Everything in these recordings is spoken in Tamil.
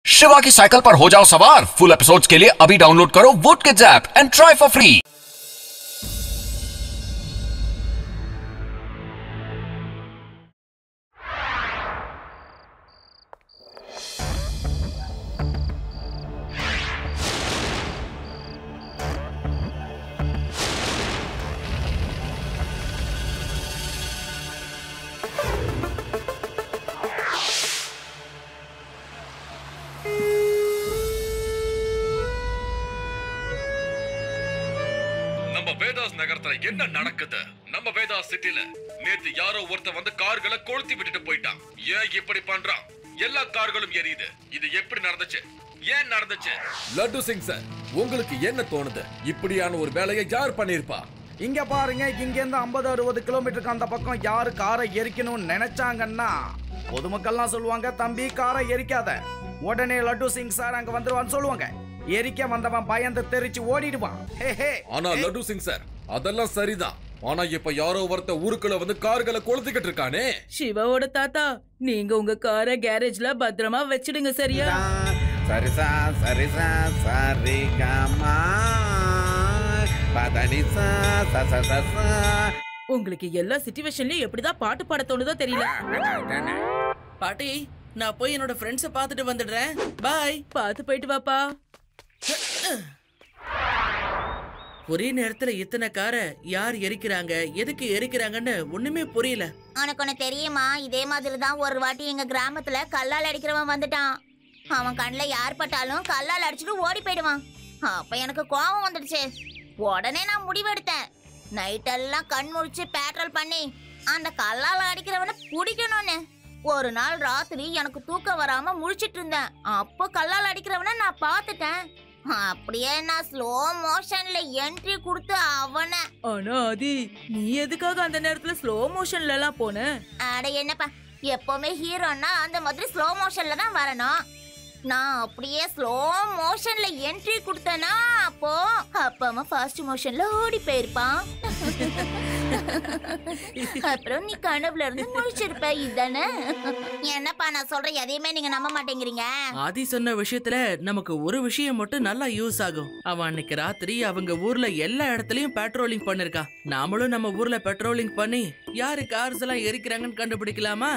शिवा की साइकिल पर हो जाओ सवार फुल एपिसोड्स के लिए अभी डाउनलोड करो wood kids app and try for free நம்ம வேதாஸ் நகரத்துல என்ன நடக்குது நம்ம வேதாஸ் சிட்டில நேத்து யாரோ ஒருத்தன் வந்து கார்களை கொளுத்தி விட்டுட்டு போயிட்டான் ஏன் இப்படி பண்றான் எல்லா கார்களும் எரியுது இது எப்படி நடந்துச்சு ஏன் நடந்துச்சு லட்டு சிங் சார் உங்களுக்கு என்ன தோணுது இப்படியான ஒரு வேலையை யார் பண்ணிருப்பா இங்க பாருங்க இங்க இருந்து ஐம்பது அறுபது கிலோமீட்டருக்கு அந்த பக்கம் யாரு காரை எரிக்கணும்னு நினைச்சாங்கன்னா பொதுமக்கள்லாம் சொல்லுவாங்க தம்பி காரை எரிக்காத உடனே லட்டு சிங் சார் அங்க வந்துருவான்னு சொல்லுவாங்க எரிக்க வந்தவன் பயந்து தெரிச்சு ஓடிடுவான் ஹே ஹே ஆனா லட்டு சிங் சார் அதெல்லாம் சரிதான் ஆனா இப்ப யாரோ ஒருத்த ஊருக்குள்ள வந்து கார்களை கொளுத்திக்கிட்டு இருக்கானே சிவாவோட தாத்தா நீங்க உங்க காரை கேரேஜ்ல பத்திரமா வச்சிடுங்க சரியா சரிசா சரிசா சரி கமா பதனிசா சச சச உங்களுக்கு எல்லா சிச்சுவேஷன்லயும் எப்படிதான் பாட்டு பாட தோணுதோ தெரியல பாட்டி நான் போய் என்னோட ஃப்ரெண்ட்ஸை பார்த்துட்டு வந்துடுறேன் பாய் பார்த்து போயிட்டு வாப்பா ஒரே நேரத்துல இத்தனை காரை யார் எரிக்கிறாங்க எதுக்கு எரிக்கிறாங்கன்னு ஒண்ணுமே புரியல உனக்கு ஒண்ணு தெரியுமா இதே மாதிரி தான் ஒரு வாட்டி எங்க கிராமத்துல கல்லால் அடிக்கிறவன் வந்துட்டான் அவன் கண்ணில் யார் பட்டாலும் கல்லால் அடிச்சுட்டு ஓடி போயிடுவான் அப்ப எனக்கு கோபம் வந்துடுச்சு உடனே நான் முடிவெடுத்தேன் நைட்டெல்லாம் கண் முழிச்சு பேட்ரோல் பண்ணி அந்த கல்லால் அடிக்கிறவனை பிடிக்கணும்னு ஒரு நாள் ராத்திரி எனக்கு தூக்கம் வராம முழிச்சிட்டு இருந்தேன் அப்போ கல்லால் அடிக்கிறவனை நான் பார்த்துட்டேன் அப்படியே நான் ஸ்லோ மோஷன்ல என்ட்ரி கொடுத்து அவனை ஆனா ஆதி நீ எதுக்காக அந்த நேரத்துல ஸ்லோ மோஷன்ல எல்லாம் போன அட என்னப்பா எப்பவுமே ஹீரோன்னா அந்த மாதிரி ஸ்லோ மோஷன்ல தான் வரணும் நான் அப்படியே ஸ்லோ மோஷன்ல என்ட்ரி கொடுத்தேனா அப்போ அப்ப அவன் ஃபாஸ்ட் மோஷன்ல ஓடி போயிருப்பான் அப்புறம் நீ கனவுல இருந்து முழிச்சிருப்ப இதுதானே என்னப்பா நான் சொல்ற எதையுமே நீங்க நம்ப மாட்டேங்கிறீங்க ஆதி சொன்ன விஷயத்துல நமக்கு ஒரு விஷயம் மட்டும் நல்லா யூஸ் ஆகும் அவன் அன்னைக்கு ராத்திரி அவங்க ஊர்ல எல்லா இடத்துலயும் பெட்ரோலிங் பண்ணிருக்கான் நாமளும் நம்ம ஊர்ல பெட்ரோலிங் பண்ணி யாரு கார்ஸ் எல்லாம் எரிக்கிறாங்கன்னு கண்டுபிடிக்கலாமா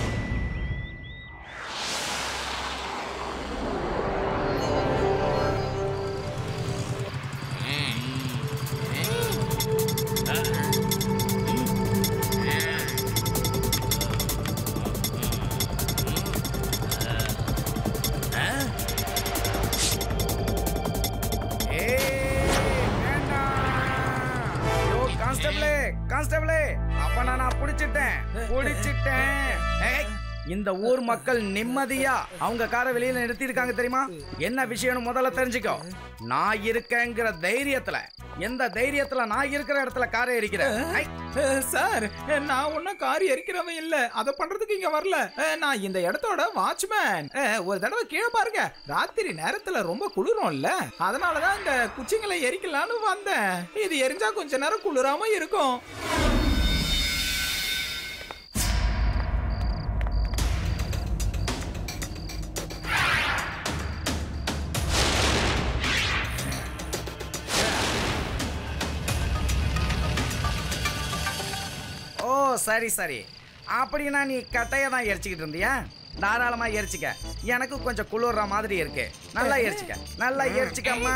கான்ஸ்டபிளே கான்ஸ்டபிளே அப்ப நான் புடிச்சிட்டேன் புடிச்சிட்டேன் ஏய், இந்த ஊர் மக்கள் நிம்மதியா அவங்க காரை வெளியில நிறுத்திருக்காங்க தெரியுமா என்ன விஷயம்னு முதல்ல தெரிஞ்சுக்கோ நான் இருக்கேங்கிற தைரியத்துல எந்த தைரியத்துல நான் இருக்கிற இடத்துல காரை எரிக்கிறேன் ஐ, சார் நான் ஒன்னும் கார் எரிக்கிறவன் இல்ல அத பண்றதுக்கு இங்க வரல அஹ், நான் இந்த இடத்தோட வாட்ச்மேன் ஒரு தடவை கீழே பாருங்க ராத்திரி நேரத்துல ரொம்ப குளிரும்ல அதனாலதான் இந்த குச்சிங்களை எரிக்கலான்னு வந்தேன் இது எரிஞ்சா கொஞ்ச நேரம் குளிராம இருக்கும் ஓ சரி சரி அப்படின்னா நீ கட்டைய தான் எரிச்சுக்கிட்டு இருந்தியா தாராளமா எரிச்சுக்க எனக்கு கொஞ்சம் குளிர்ற மாதிரி இருக்கு நல்லா எரிச்சுக்க நல்லா எரிச்சுக்கம்மா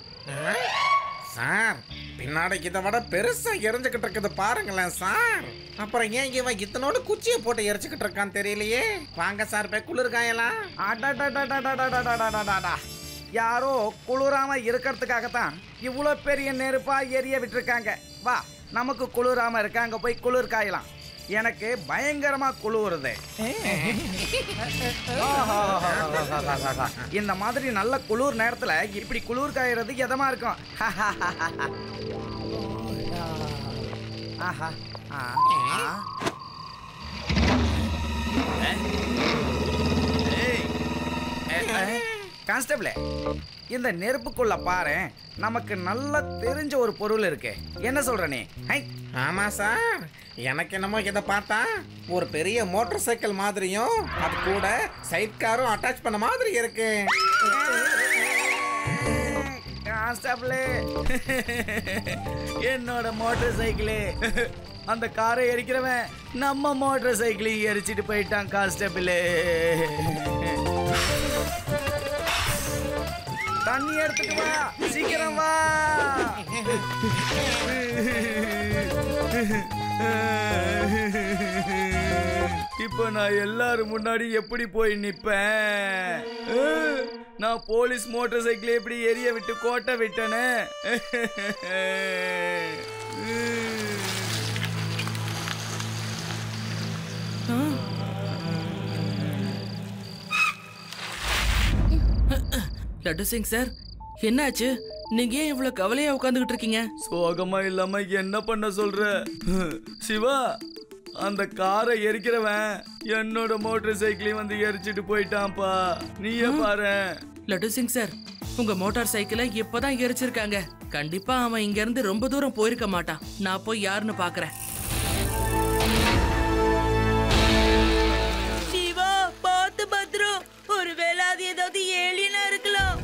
சார் பின்னாடி இதை விட பெருசா எரிஞ்சுக்கிட்டு இருக்குது பாருங்களேன் சார் அப்புறம் ஏன் இவன் இத்தனோட குச்சியை போட்டு எரிச்சுக்கிட்டு இருக்கான் தெரியலையே வாங்க சார் போய் குளிர்காயலாம் அடடடடடடடடடடடா. யாரோ குளிராம இருக்கிறதுக்காகத்தான் இவ்வளோ பெரிய நெருப்பா எரிய விட்டுருக்காங்க வா நமக்கு குளிராம இருக்க அங்க போய் குளிர் காயலாம் எனக்கு பயங்கரமா குளிருது இந்த மாதிரி நல்ல குளிர் நேரத்துல இப்படி குளிர் காயறது எதமா இருக்கும் ஆஹா ஆ, ஆ. கான்ஸ்டபிளே இந்த நெருப்புக்குள்ள பாரு நமக்கு நல்லா தெரிஞ்ச ஒரு பொருள் இருக்கு என்ன சொல்ற நீ ஹை, ஆமா சார் எனக்கு என்னமோ இதை பார்த்தா ஒரு பெரிய மோட்டார் சைக்கிள் மாதிரியும் அது கூட சைட் காரும் அட்டாச் பண்ண மாதிரி இருக்கு கான்ஸ்டபிளே என்னோட மோட்டார் சைக்கிளே அந்த காரை எரிக்கிறவன் நம்ம மோட்டார் சைக்கிளையும் எரிச்சிட்டு போயிட்டான் கான்ஸ்டபிளே தண்ணி எடுத்துட்டு வா சீக்கிரம் வா இப்போ நான் எல்லாரும் முன்னாடி எப்படி போய் நிப்பேன் நான் போலீஸ் மோட்டார் சைக்கிள் எப்படி எரிய விட்டு கோட்டை விட்டனே லட்டு சிங் சார் என்னாச்சு நீங்க ஏன் இவ்வளவு கவலையா உட்காந்துக்கிட்டு இருக்கீங்க சோகமா இல்லாம என்ன பண்ண சொல்ற சிவா அந்த காரை எரிக்கிறவன் என்னோட மோட்டார் சைக்கிளையும் வந்து எரிச்சிட்டு போயிட்டான்ப்பா நீயே பாரு லட்டு சிங் சார் உங்க மோட்டார் சைக்கிளை இப்பதான் எரிச்சிருக்காங்க கண்டிப்பா அவன் இங்க இருந்து ரொம்ப தூரம் போயிருக்க மாட்டான் நான் போய் யாருன்னு பாக்குறேன் சிவா பார்த்து பத்திரம் ஒருவேளை அது ஏதாவது ஏலியனா இருக்கலாம்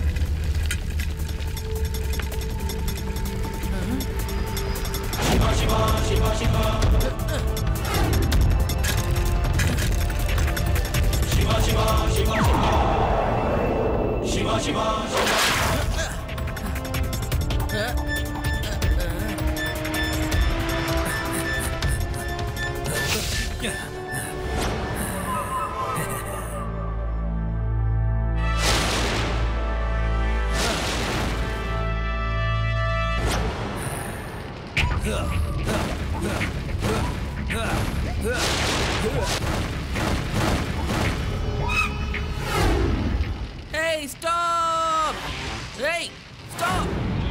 ஏய் ஸ்டாப் ஏய் ஸ்டாப்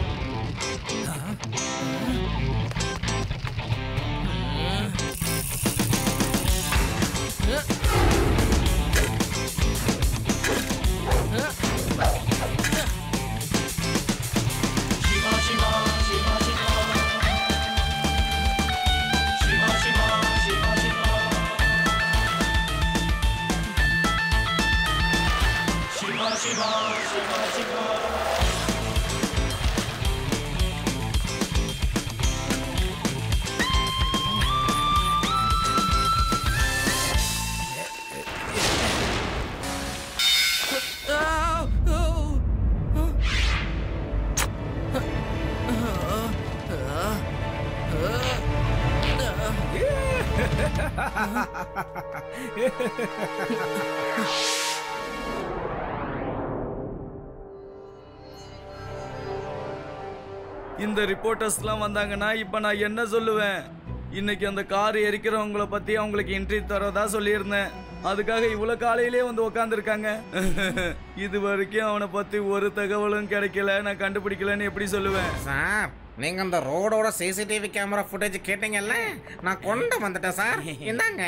இந்த ரிப்போர்ட்டர்ஸ்லாம் வந்தாங்கன்னா இப்போ நான் என்ன சொல்லுவேன் இன்னைக்கு அந்த கார் எரிக்கிறவங்கள பத்தி அவங்களுக்கு என்ட்ரி தரதா சொல்லியிருந்தேன் அதுக்காக இவ்வளவு காலையிலே வந்து உக்காந்துருக்காங்க இது வரைக்கும் அவனை பத்தி ஒரு தகவலும் கிடைக்கல நான் கண்டுபிடிக்கலன்னு எப்படி சொல்லுவேன் சார் நீங்க அந்த ரோடோட சிசிடிவி கேமரா ஃபுட்டேஜ் கேட்டீங்கல்ல நான் கொண்டு வந்துட்டேன் சார் இந்தாங்க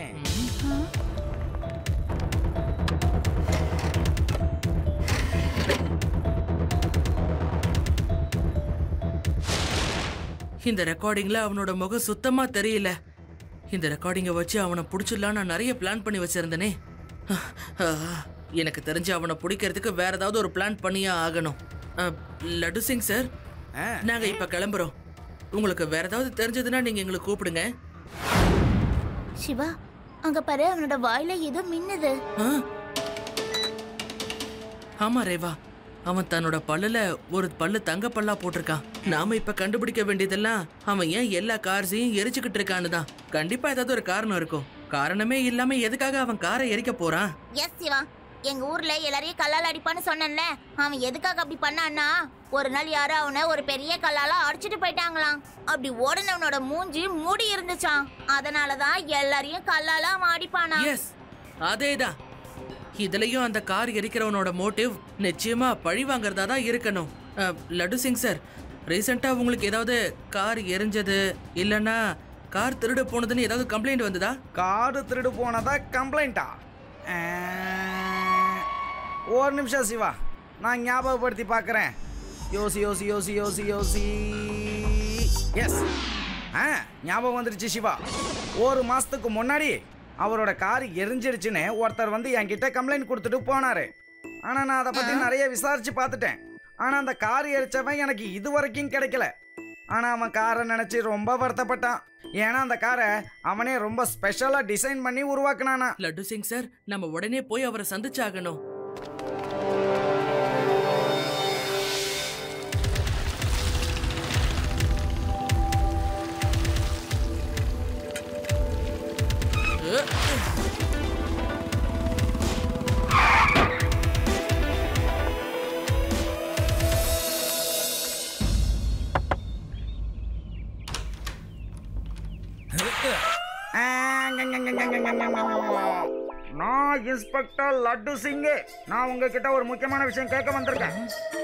இந்த ரெக்கார்டிங்ல அவனோட முகம் சுத்தமா தெரியல இந்த ரெக்கார்டிங்கை வச்சு அவனை பிடிச்சிடலாம் நான் நிறைய பிளான் பண்ணி வச்சிருந்தேனே ஆஹ், எனக்கு தெரிஞ்சு அவனை பிடிக்கிறதுக்கு வேற ஏதாவது ஒரு பிளான் பண்ணியே ஆகணும் அஹ், லட்டு சிங் சார் நாங்க இப்ப கிளம்புறோம் உங்களுக்கு வேற ஏதாவது தெரிஞ்சதுன்னா நீங்க எங்களை கூப்பிடுங்க சிவா அங்க பாரு அவனோட வாயில ஏதோ மின்னுது ஆ? ஆமா ரேவா அவன் தன்னோட பல்லுல ஒரு பல்லு தங்க பல்லா போட்டிருக்கான் நாம இப்ப கண்டுபிடிக்க வேண்டியதெல்லாம் அவன் ஏன் எல்லா கார்ஸையும் எரிச்சுக்கிட்டு இருக்கான்னு தான் கண்டிப்பா ஏதாவது ஒரு காரணம் இருக்கும் காரணமே இல்லாம எதுக்காக அவன் காரை எரிக்க போறான் எஸ் சிவா எங்க ஊர்ல எல்லாரையும் கல்லால் அடிப்பான்னு சொன்னேன்ல அவன் எதுக்காக அப்படி பண்ணான்னா ஒரு நாள் யாரோ அவனை ஒரு பெரிய கல்லால அடிச்சிட்டு போயிட்டாங்களாம் அப்படி ஓடுனவனோட மூஞ்சி மூடி இருந்துச்சாம் அதனாலதான் எல்லாரையும் கல்லால அவன் அடிப்பானா எஸ் அதேதான் இதுலயும் அந்த கார் எரிக்கிறவனோட மோட்டிவ் நிச்சயமா பழி வாங்குறதா தான் இருக்கணும் அஹ், லட்டு சிங் சார் ரீசெண்டா உங்களுக்கு ஏதாவது கார் எரிஞ்சது இல்லைன்னா கார் திருடு போனதுன்னு ஏதாவது கம்ப்ளைண்ட் வந்ததா காடு திருடு போனதா கம்ப்ளைண்டா ஒரு நிமிஷம் சிவா நான் ஞாபகப்படுத்தி பார்க்குறேன் யோசி யோசி யோசி யோசி யோசி எஸ் ஆ ஞாபகம் வந்துருச்சு சிவா ஒரு மாசத்துக்கு முன்னாடி அவரோட கார் எரிஞ்சிடுச்சுன்னு ஒருத்தர் வந்து என்கிட்ட கம்ப்ளைண்ட் கொடுத்துட்டு போனாரு ஆனா நான் அதை பத்தி நிறைய விசாரிச்சு பார்த்துட்டேன் ஆனா அந்த கார் எரிச்சவன் எனக்கு இது வரைக்கும் கிடைக்கல ஆனா அவன் காரை நினைச்சு ரொம்ப வருத்தப்பட்டான் ஏன்னா அந்த காரை அவனே ரொம்ப ஸ்பெஷலா டிசைன் பண்ணி உருவாக்குனானா லட்டு சிங் சார் நம்ம உடனே போய் அவரை சந்திச்சாகணும் நான் இன்ஸ்பெக்டர் லட்டு சிங் நான் உங்ககிட்ட ஒரு முக்கியமான விஷயம் கேட்க வந்திருக்கேன்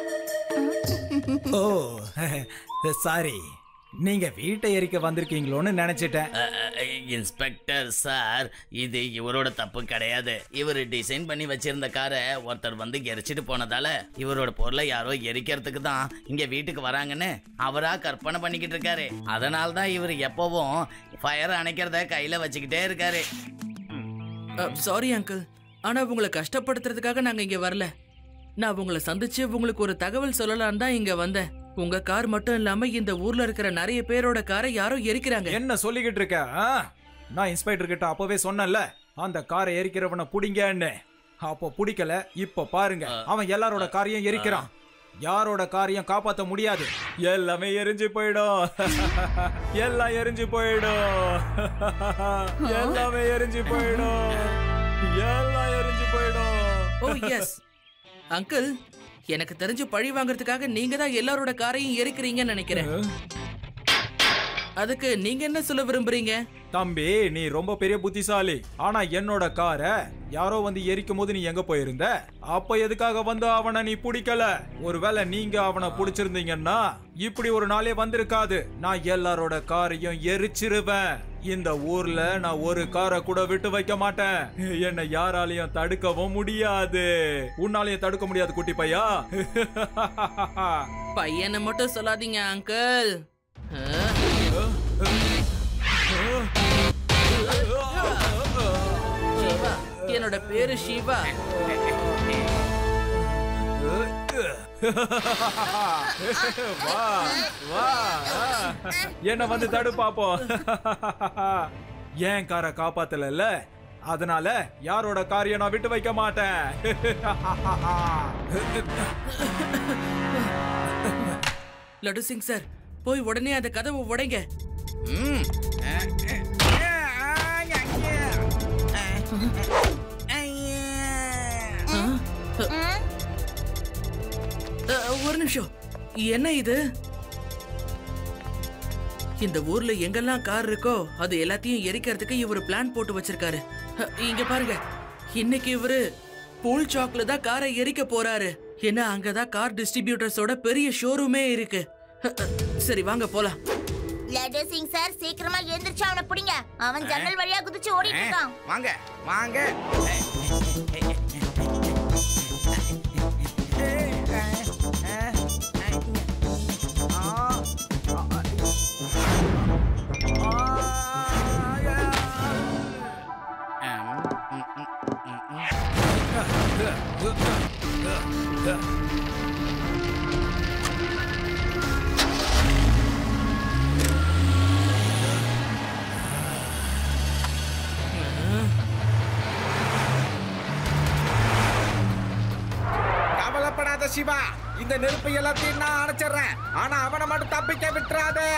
ஓ சாரி நீங்க வீட்டை எரிக்க வந்திருக்கீங்களோன்னு நினைச்சிட்டேன் இன்ஸ்பெக்டர் சார் இது இவரோட தப்பு கிடையாது இவர் டிசைன் பண்ணி வச்சிருந்த காரை ஒருத்தர் வந்து எரிச்சிட்டு போனதால இவரோட பொருளை யாரோ எரிக்கிறதுக்கு தான் இங்க வீட்டுக்கு வராங்கன்னு அவரா கற்பனை பண்ணிக்கிட்டு இருக்காரு அதனால தான் இவர் எப்பவும் ஃபயர் அணைக்கிறத கையில வச்சுக்கிட்டே இருக்காரு சாரி அங்கிள் ஆனா உங்களை கஷ்டப்படுத்துறதுக்காக நாங்க இங்க வரல நான் உங்களை சந்திச்சு உங்களுக்கு ஒரு தகவல் சொல்லலாம் தான் இங்க வந்தேன் உங்க கார் மட்டும் இல்லாம இந்த ஊர்ல இருக்கிற நிறைய பேரோட காரை யாரோ எரிக்கிறாங்க என்ன சொல்லிக்கிட்டு இருக்க ஆ? நான் இன்ஸ்பெக்டர் கிட்ட அப்பவே சொன்னேன்ல அந்த காரை எரிக்கிறவனை புடிங்கன்னு அப்போ பிடிக்கல இப்ப பாருங்க அவன் எல்லாரோட காரையும் எரிக்கிறான் யாரோட காரையும் காப்பாத்த முடியாது எல்லாமே எரிஞ்சு போயிடும் எல்லாம் எரிஞ்சு போயிடும் எல்லாமே எரிஞ்சு போயிடும் எல்லாம் எரிஞ்சு போயிடும் ஓ எஸ் அங்கிள் எனக்கு தெரிஞ்சு பழி வாங்குறதுக்காக நீங்க தான் எல்லாரோட காரையும் எரிக்கிறீங்கன்னு நினைக்கிறேன் அதுக்கு நீங்க என்ன சொல்ல விரும்புறீங்க தம்பி நீ ரொம்ப பெரிய புத்திசாலி ஆனா என்னோட காரை யாரோ வந்து எரிக்கும் போது நீ எங்க போயிருந்த அப்ப எதுக்காக வந்து அவனை நீ பிடிக்கல ஒருவேளை நீங்க அவனை பிடிச்சிருந்தீங்கன்னா இப்படி ஒரு நாளே வந்திருக்காது நான் எல்லாரோட காரையும் எரிச்சிருவேன் இந்த ஊர்ல நான் ஒரு காரை கூட விட்டு வைக்க மாட்டேன் என்னை யாராலையும் தடுக்கவும் முடியாது உன்னாலையும் தடுக்க முடியாது குட்டி பையா பையனை மட்டும் சொல்லாதீங்க அங்கிள் சிவா என்னோட பேரு சிவா வா வா என்ன வந்து தடு பாப்போம் ஏன் காரை காப்பாத்தல அதனால யாரோட காரியம் நான் விட்டு வைக்க மாட்டேன் லட்டு சிங் சார் போய் உடனே அந்த கதவை உடைங்க ம். அ, ஒரு நிமிஷம் என்ன இது இந்த ஊர்ல எங்கெல்லாம் கார் இருக்கோ அது எல்லாத்தையும் எரிக்கிறதுக்கு இவரு பிளான் போட்டு வச்சிருக்காரு அ, இங்க பாருங்க இன்னைக்கு இவரு பூல் சாக்ல தான் காரை எரிக்க போறாரு ஏன்னா அங்கதான் கார் டிஸ்ட்ரிபியூட்டர்ஸோட பெரிய ஷோரூமே இருக்கு அ, அ, சரி வாங்க போலாம் லட்டு சிங் சார் சீக்கிரமா எந்திரிச்சு அவனை பிடிங்க அவன் ஜன்னல் வழியா குதிச்சு ஓடிட்டு இருக்கான் வாங்க வாங்க கவலைப்படாத சிவா இந்த நெருப்பு எல்லாத்தையும் நான் அணைச்சிடுறேன் ஆனா அவனை மட்டும் தப்பிக்க விட்டுறாதே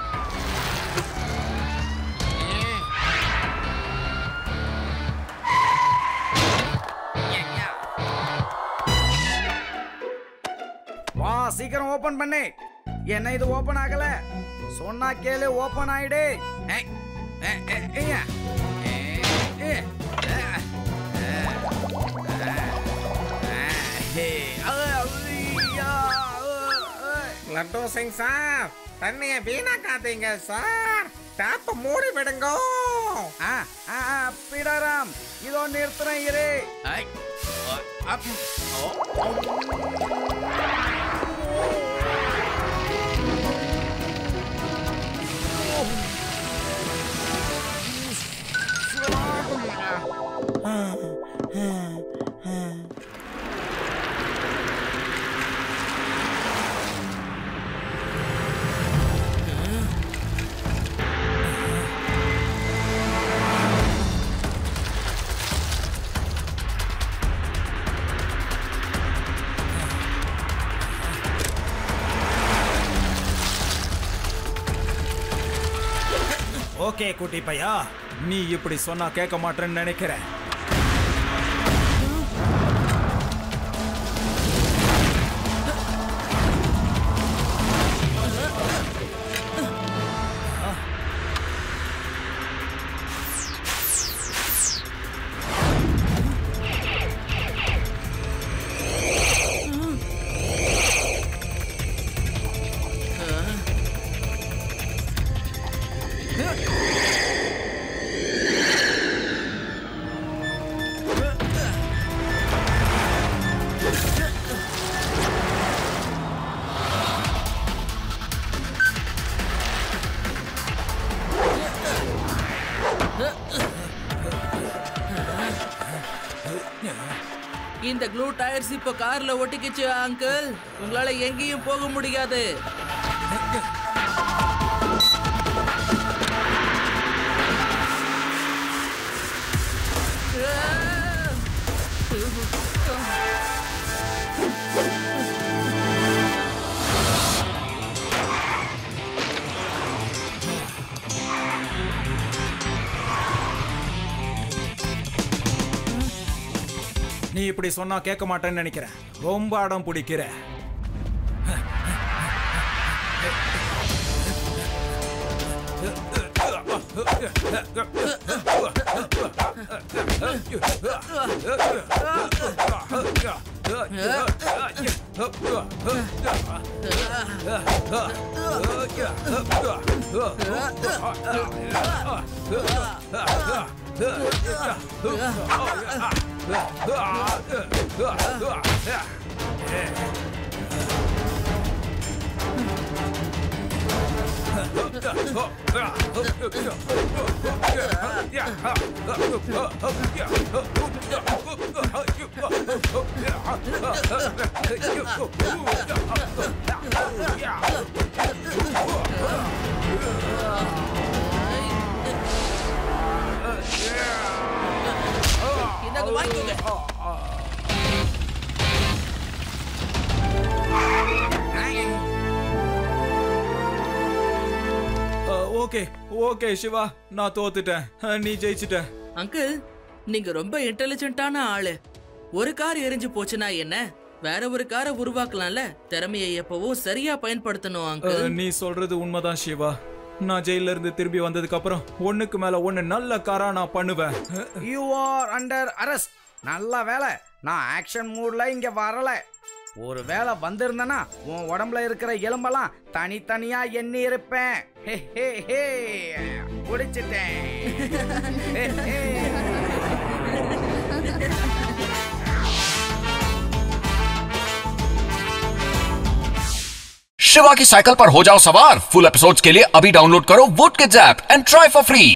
வா சீக்கிரம் ஓபன் பண்ணு என்ன இது ஓபன் ஆகல சொன்னா கேளு ஓபன் ஆயிடு ஏய், ஏய், ஏய், ஏய்யா. ஏய், ஏய், ஆ, ஆ, ஆ, ஏய், ஆ, ஐயா, ஆ, லட்டு சிங் சார் தண்ணியை வீணாக்காதீங்க சார் டேப்ப மூடி விடுங்க ஆ, ஆ, ஆ, பீடாராம் இதோ நிறுத்துறேன் இரு ஐ, ஓ, அப், ஓ, ஆ ஓகே குட்டி பையா நீ இப்படி சொன்னா கேட்க மாட்டேன்னு நினைக்கிறேன் இந்த க்ளூ டயர்ஸ் இப்போ கார்ல ஒட்டிக்கிச்சு அங்கிள் உங்களால எங்கேயும் போக முடியாது நீ இப்படி சொன்னா கேட்க மாட்டேன்னு நினைக்கிறேன் ரொம்ப அடம் பிடிக்கிற இந்தாங்க வாங்கிக்கோங்க ஓகே ஓகே சிவா நான் தோத்துட்டேன் அஹ், நீ ஜெயிச்சிட்ட அங்கிள் நீங்க ரொம்ப இன்டெலிஜென்ட்டான ஆளு ஒரு கார் எரிஞ்சு போச்சுன்னா என்ன வேற ஒரு காரை உருவாக்கலாம்ல திறமையை எப்பவும் சரியா பயன்படுத்தணும் அஹ், அங்கிள் நீ சொல்றது உண்மைதான் சிவா நான் ஜெயில இருந்து திரும்பி வந்ததுக்கு அப்புறம் ஒண்ணுக்கு மேல ஒண்ணு நல்ல காரா நான் பண்ணுவேன் யூ ஆர் அண்டர் அரெஸ்ட் நல்ல வேலை நான் ஆக்ஷன் மூட்ல இங்க வரல ஒரு வேளை வந்திருந்தனா உன் உடம்புல இருக்கிற எலும்பெல்லாம் தனித்தனியா எண்ணி இருப்பேன் ஹே ஹே ஹே பிடிச்சிட்டேன் ஹே, ஹே. शिवा की साइकिल पर हो जाओ सवार फुल एपिसोड्स के लिए अभी डाउनलोड करो vote kids app and try for free